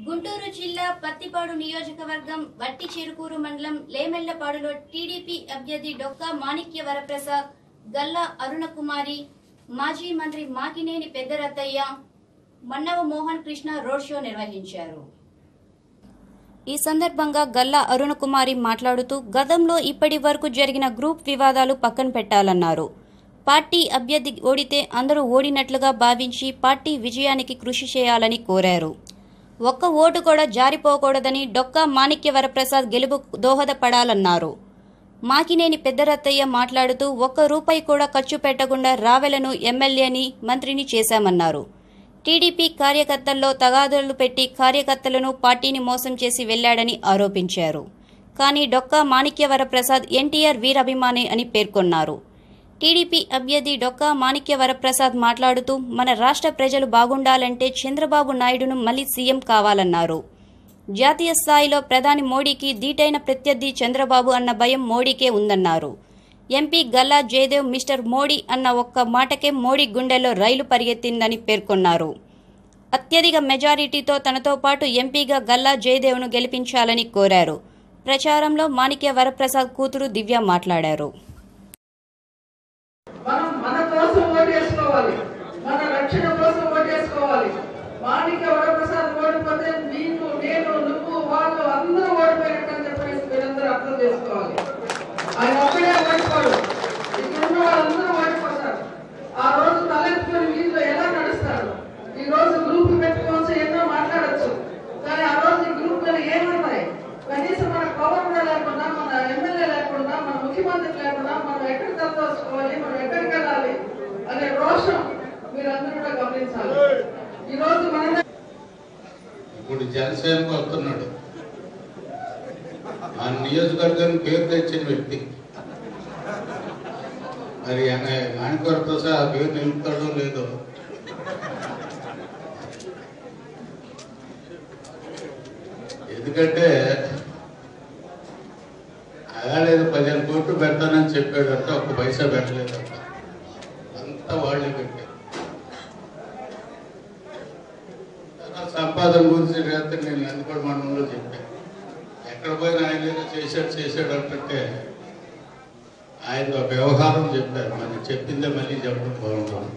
గుంటూరు జిల్లా పత్తిపాడు నియోజకవర్గం వట్టి చెరుకూరు మండలం లేమెళ్లపాడులో టీడీపీ అభ్యర్థి డొక్కా మాణిక్య వరప్రసాద్ గల్లా అరుణకుమారి మాజీ మంత్రి మాకినేని పెద్దరత్తయ్య మన్నవ మోహన్ కృష్ణ రోడ్ షో నిర్వహించారు ఈ సందర్భంగా గల్లా అరుణకుమారి మాట్లాడుతూ గతంలో ఇప్పటి వరకు జరిగిన గ్రూప్ వివాదాలు పక్కన పెట్టాలన్నారు పార్టీ అభ్యర్థి ఓడితే అందరూ ఓడినట్లుగా భావించి పార్టీ విజయానికి కృషి చేయాలని కోరారు ఒక్క ఓటు కూడా జారిపోకూడదని డొక్కా మాణిక్య వరప్రసాద్ గెలుపు దోహదపడాలన్నారు మాకినేని పెద్దరత్తయ్య మాట్లాడుతూ ఒక్క రూపాయి కూడా ఖర్చు పెట్టకుండా రావెలను ఎమ్మెల్యేని మంత్రిని చేశామన్నారు టీడీపీ కార్యకర్తల్లో తగాదులు పెట్టి కార్యకర్తలను పార్టీని మోసం చేసి వెళ్లాడని ఆరోపించారు కానీ డొక్కా మాణిక్యవరప్రసాద్ ఎన్టీఆర్ వీరాభిమాని అని పేర్కొన్నారు టీడీపీ అభ్యర్థి డొక్కా మాణిక్యవరప్రసాద్ మాట్లాడుతూ మన రాష్ట్ర ప్రజలు బాగుండాలంటే చంద్రబాబు నాయుడును మళ్లీ సీఎం కావాలన్నారు జాతీయ స్థాయిలో ప్రధాని మోడీకి దీటైన ప్రత్యర్థి చంద్రబాబు అన్న భయం మోడీకే ఉందన్నారు ఎంపీ గల్లా జయదేవ్ మిస్టర్ మోడీ అన్న ఒక్క మాటకే మోడీ గుండెల్లో రైలు పరిగెత్తిందని పేర్కొన్నారు అత్యధిక మెజారిటీతో తనతో పాటు ఎంపీగా గల్లా జయదేవ్ను గెలిపించాలని కోరారు ప్రచారంలో మాణిక్య వరప్రసాద్ కూతురు దివ్య మాట్లాడారు మనం మన కోసం ఓటేసుకోవాలి మన రక్షణ కోసం ఓటేసుకోవాలి మాణిక్య వరప్రసాద్ ఓడిపోతే నీకు నేను నువ్వు వాళ్ళు అందరూ ఓడిపోయినట్టు అని చెప్పేసి మీరందరూ అర్థం చేసుకోవాలి ఆయన ఒక్కడే ఓడిపోడు ఇక్కడున్న వాళ్ళందరూ ఓడిపోతారు ఆ రోజు తలెత్తుకొని వీధిలో ఎలా నడుస్తారు ఈ రోజు గ్రూప్ పెట్టుకోవచ్చు ఎన్నో మాట్లాడచ్చు కానీ ఆ రోజు ఈ గ్రూప్ ఏమున్నాయి కనీసం మన పవర్ కూడా లేకుండా మన ఎమ్మెల్యే లేకుండా మన ముఖ్యమంత్రి లేకుండా మనం ఎక్కడ తలదోచుకోవాలి మనం ఎక్కడికి వెళ్ళాలి అనే రోషం మీరందరూ కూడా గమనించాలి ఈ రోజు మన ఇప్పుడు జనసేనకు వస్తున్నాడు ఆ నియోజకవర్గానికి పేరు తెచ్చిన వ్యక్తి మరి ఆయన మాణికవర ప్రసాద్ ఆ పేరు నిలుపుతాడో లేదో ఎందుకంటే అగాలేదు పదిహేను కోట్లు పెడతానని చెప్పాడంటే ఒక్క పైసా పెట్టలేదంట అంతా వాళ్ళే పెట్టారు తర్వాత సంపాదన గురించి రేపు నేను నందిపడి మండలంలో చెప్పాను ఎక్కడ పోయినా ఆయన ఏదో చేశాడు చేశాడు అంటుంటే ఆయన ఒక వ్యవహారం చెప్పారు మరి చెప్పిందే మళ్ళీ చెప్పడం బాగుంటుంది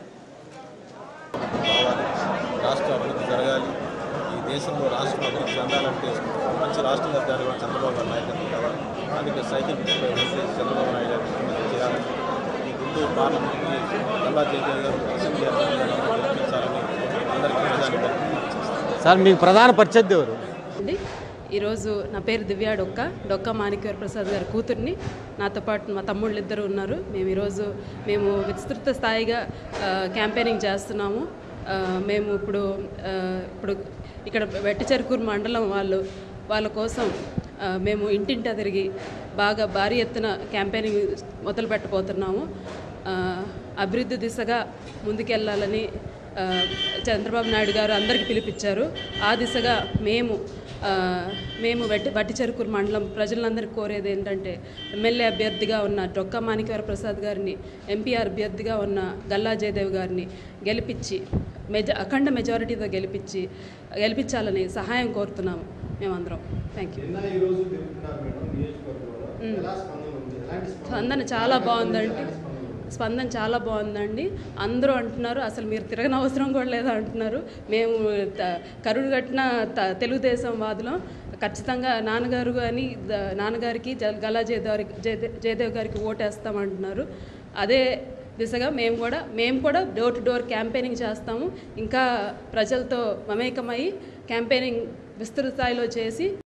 రాష్ట్ర అభివృద్ధి జరగాలి ఈ దేశంలో రాష్ట్రం అభివృద్ధి చెందాలంటే మంచి రాష్ట్రం జరగాలి కూడా చంద్రబాబు గారి నాయకత్వం కావాలి అందుకే సైకిల్ గుర్తుపై ఓట్లేసి చంద్రబాబు నాయుడు గారు ముఖ్యమంత్రి చేయాలని ఈ గుంటూరు పార్లమెంట్కి గల్లా జయదేవ్ గారు అసెంబ్లీ అభ్యర్థులను గెలిపించాలని అందరికీ ప్రధాని చేస్తారు సార్ మీకు ప్రధాన ప్రత్యర్థి ఎవరు అండి ఈరోజు నా పేరు దివ్య డొక్క డొక్క మాణిక్యవర ప్రసాద్ గారి కూతుర్ని నాతో పాటు మా తమ్ముళ్ళు ఇద్దరు ఉన్నారు మేము ఈరోజు మేము విస్తృత స్థాయిగా ఆ, క్యాంపెయినింగ్ చేస్తున్నాము ఆ, మేము ఇప్పుడు ఆ, ఇప్పుడు ఇక్కడ వెట్టిచెరుకూరు మండలం వాళ్ళు వాళ్ళ కోసం ఆ, మేము ఇంటింటా తిరిగి బాగా భారీ ఎత్తున క్యాంపెయినింగ్ మొదలు పెట్టబోతున్నాము ఆ, అభివృద్ధి దిశగా ముందుకెళ్ళాలని ఆ, చంద్రబాబు నాయుడు గారు అందరికీ పిలిపించారు ఆ దిశగా మేము ఆ, మేము వట్టి వట్టిచెరుకూరు మండలం ప్రజలందరికీ కోరేది ఏంటంటే ఎమ్మెల్యే అభ్యర్థిగా ఉన్న డొక్కా మాణిక్యవర ప్రసాద్ గారిని ఎంపీఆర్ అభ్యర్థిగా ఉన్న గల్లా జయదేవ్ గారిని గెలిపించి మెజ అఖండ మెజారిటీతో గెలిపించి గెలిపించాలని సహాయం కోరుతున్నాము మేమందరం థ్యాంక్ యూ నిన్న ఈ రోజు తిరుగుతున్నారు మేడం నియోజకవర్గంలో మ్మ్. ఎలా స్పందన ఉంది ఎలాంటి స్పందన చాలా బాగుందండి స్పందన చాలా బాగుందండి అందరూ అంటున్నారు అసలు మీరు తిరగని అవసరం కూడా లేదా అంటున్నారు మేము త- కరుడు కట్టిన త- తెలుగుదేశం వాదులం ఖచ్చితంగా నాన్నగారు కానీ ద- నాన్నగారికి జ- గల్లా జయదేవ్ జయదే- జయదేవ్ గారికి ఓటేస్తామంటున్నారు అదే దిశగా మేము కూడా మేము కూడా డోర్ టు డోర్ క్యాంపెయినింగ్ చేస్తాము ఇంకా ప్రజలతో మమేకమై క్యాంపెయినింగ్ విస్తృత స్థాయిలో చేసి